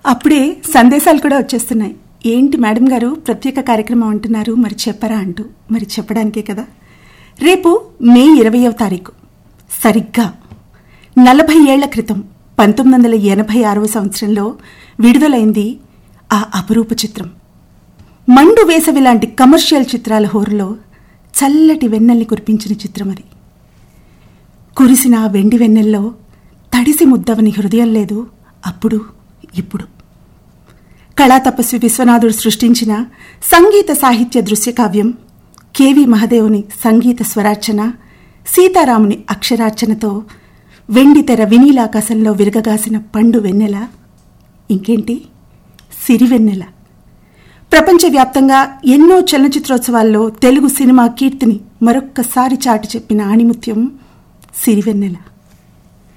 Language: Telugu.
అప్పుడే సందేశాలు కూడా వచ్చేస్తున్నాయి ఏంటి మేడం గారు ప్రత్యేక కార్యక్రమం అంటున్నారు మరి చెప్పరా అంటూ మరి చెప్పడానికే కదా రేపు మే ఇరవయవ తారీఖు సరిగ్గా నలభై ఏళ్ల క్రితం పంతొమ్మిది వందల ఎనభై ఆరవ సంవత్సరంలో విడుదలైంది ఆ అపురూప చిత్రం మండు వేసవి లాంటి కమర్షియల్ చిత్రాల హోరులో చల్లటి వెన్నెల్ని కురిపించిన చిత్రం అది కురిసిన ఆ వెండి వెన్నెల్లో తడిసి ముద్దవని హృదయం లేదు అప్పుడు ఇప్పుడు కళా తపస్వి విశ్వనాథుడు సృష్టించిన సంగీత సాహిత్య దృశ్యకావ్యం కెవి మహదేవుని సంగీత స్వరార్చన సీతారాముని అక్షరార్చనతో వెండి తెర వినీలాకాశంలో విరగగాసిన పండు వెన్నెల ఇంకేంటి సిరివెన్నెల ప్రపంచవ్యాప్తంగా ఎన్నో చలనచిత్రోత్సవాల్లో తెలుగు సినిమా కీర్తిని మరొక్కసారి చాటి చెప్పిన ఆణిముత్యం సిరివెన్నెల